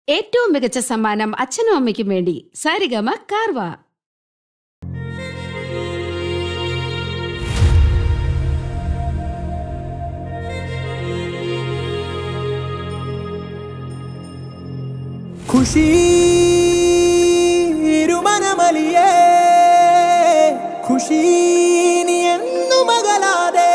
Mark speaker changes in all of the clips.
Speaker 1: ഏറ്റവും മികച്ച സമ്മാനം അച്ഛനും അമ്മയ്ക്കും വേണ്ടി സാരിഗമ കാർവ
Speaker 2: ಖುಷಿ ഇരുമനമലിയേ ಖುಷಿ നീ എന്നു മകളാതെ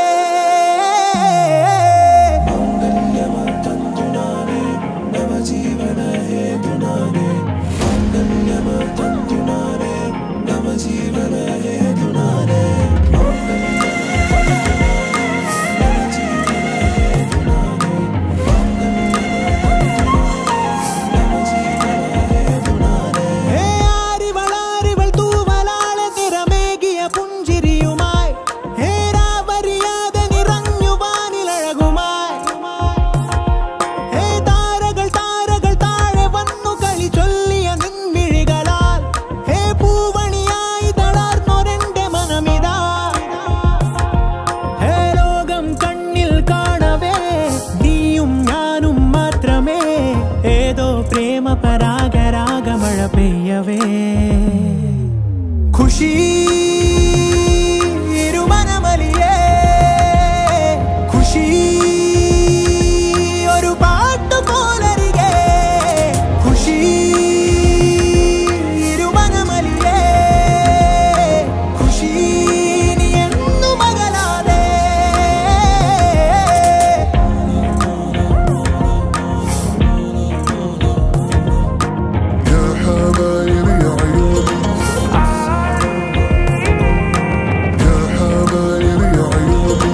Speaker 2: ഹേ ആരിവളാരിവൾ തൂവലാളെ നിറമേകിയ പുഞ്ചിരിയുമായി ഹേ രാവരിയാതെ നിറഞ്ഞു വാനിലഴകുമായി ഹേ താരകൾ താരകൾ താഴെ വന്നു കളി ചൊല്ലിയ നിൻമിഴികളാൽ ഹേ പൂവണിയായി തളർന്നൊരെന്റെ മനമിതാ ഹേ ലോകം കണ്ണിൽ കാണവേ നീയും ഞാനും മാത്രമേ ഏതോ പ്രേമ പരാഗരാഗമഴ പെയ്യവേ ಖುಷಿ ഇരുമനമലിയേ ಖುಷി ഒരു പാട്ടുപോലരികെ ಖುಷി ഇരുമനമലിയേ ಖುಷಿ നീ എന്നു മകളാതെ
Speaker 3: يا حبايبي عيوني يا حبايبي عيوني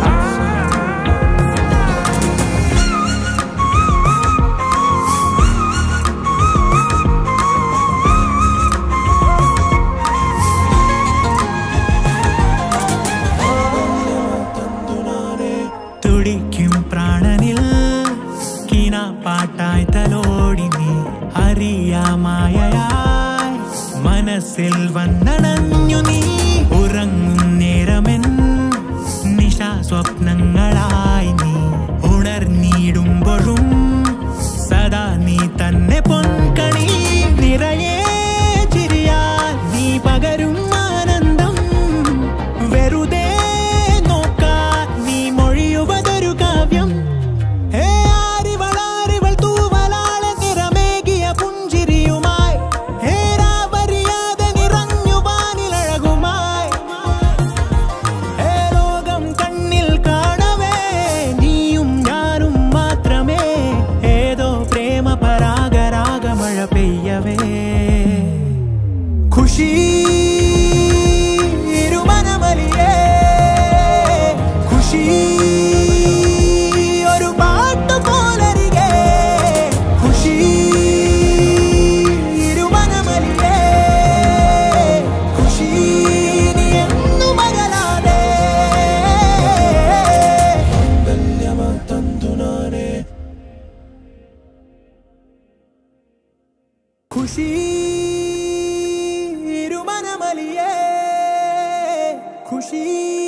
Speaker 2: തുടിക്കും പ്രാണനിൽ കിന പാട്ടായി തലോടി നീ അറിയാമായയായി മനസ്സിൽ വന്നണഞ്ഞു നീ ഉറങ്ങും നേരമെൻ നിശാ സ്വപ്നങ്ങളായി നീ ഉണർന്നിടുമ്പോഴും സദാ നീ തന്നെ പൊൻകണി നിറയെ ചിരിയാൽ നീ പകരും ആനന്ദം വെറുതെ നോക്കാൻ നീ മൊഴിയുവതൊരു കാവ്യം ഹേ ആരിവളാരിവൾ തൂവലാളെ നിറമേകിയ പുഞ്ചിരിയുമായി ഹേ രാവരിയാതെ നിറഞ്ഞു വാനിലഴകുമായി ഹേ ലോകം കണ്ണിൽ കാണവേ നീയും ഞാനും മാത്രമേ ഏതോ പ്രേമ പരാഗരാഗമഴ പെയ്യവേ ಖುಷಿ ഇരുമനമലിയേ ಖುಷಿ ഒരു പാട്ടുപോലരികെ ಖುಷി ഇരുമനമലിയേ ಖುಷಿ നീ എന്നു മകളാതെ ಖುಷಿ ഇരുമനമലിയേ ಖುಷಿ